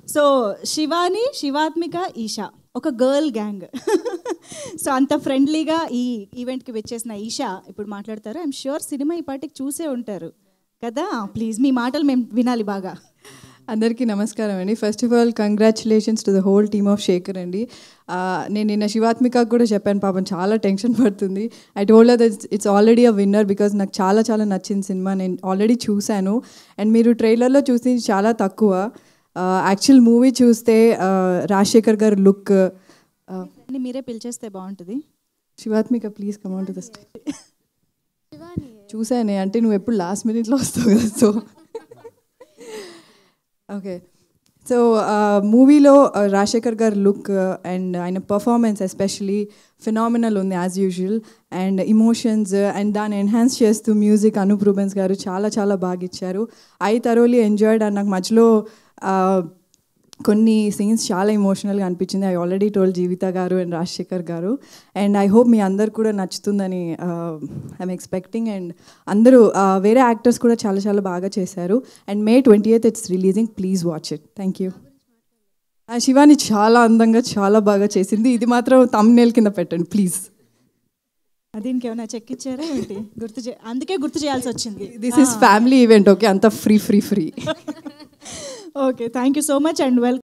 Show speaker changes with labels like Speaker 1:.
Speaker 1: so Shivani Shivathmika Isha ఒక girl gang so అంత ఫ్రెండ్లీగా ఈ ఈవెంట్కి వచ్చేసిన ఈషా ఇప్పుడు మాట్లాడతారు ఐఎమ్ ష్యూర్ సినిమా ఈ పాటికి చూసే ఉంటారు కదా ప్లీజ్ మీ మాటలు మేము వినాలి బాగా
Speaker 2: అందరికీ నమస్కారం అండి first of all congratulations to the whole team of Shekhar అండి ఆ, నేను నిన్న శివాత్మిక కూడా చెప్పాను పాపం చాలా టెన్షన్ పడుతుంది I told that it's already a winner because నాకు చాలా చాలా నచ్చింది సినిమా నేను ఆల్రెడీ చూశాను అండ్ మీరు ట్రైలర్లో చూసి చాలా తక్కువ యాక్చువల్ మూవీ చూస్తే ఆ, రాజశేఖర్ గారి లుక్
Speaker 1: అని మీరే పిలిచేస్తే బాగుంటుంది
Speaker 2: Shivathmika please come on to the stage చూసానే అంటే నువ్వు ఎప్పుడు లాస్ట్ మినిట్లో వస్తావు కదా సో ఓకే సో మూవీలో రాజశేఖర్ గారి లుక్ అండ్ ఆయన పర్ఫార్మెన్స్ ఎస్పెషలీ ఫినామినల్ ఉంది as usual and emotions and దాన్ని ఎన్హాన్స్ చేస్తూ మ్యూజిక్ అనూప్ రూబెన్స్ గారు చాలా చాలా బాగా ఇచ్చారు ఐ తరోలీ ఎంజాయ్డ్ అండ్ నాకు మధ్యలో uh, కొన్ని సీన్స్ చాలా ఎమోషనల్గా అనిపించింది ఐ ఆల్రెడీ టోల్ జీవిత గారు అండ్ రాజశేఖర్ గారు అండ్ ఐ హోప్ మీ అందరు కూడా నచ్చుతుందని ఐఎమ్ ఎక్స్పెక్టింగ్ అండ్ అందరూ uh, వేరే యాక్టర్స్ కూడా చాలా చాలా బాగా చేశారు and May twenty eighth it's releasing please watch it thank you Shivani చాలా అందంగా చాలా బాగా చేసింది ఇది మాత్రం తమ్నేల్ కింద పెట్టండి ప్లీజ్
Speaker 1: దీనికి ఏమైనా చెక్ ఇచ్చారా ఏంటి గుర్తు చే అందుకే గుర్తు చేయాల్సి వచ్చింది
Speaker 2: this is family event okay అంత free free free
Speaker 1: okay thank you so much and welcome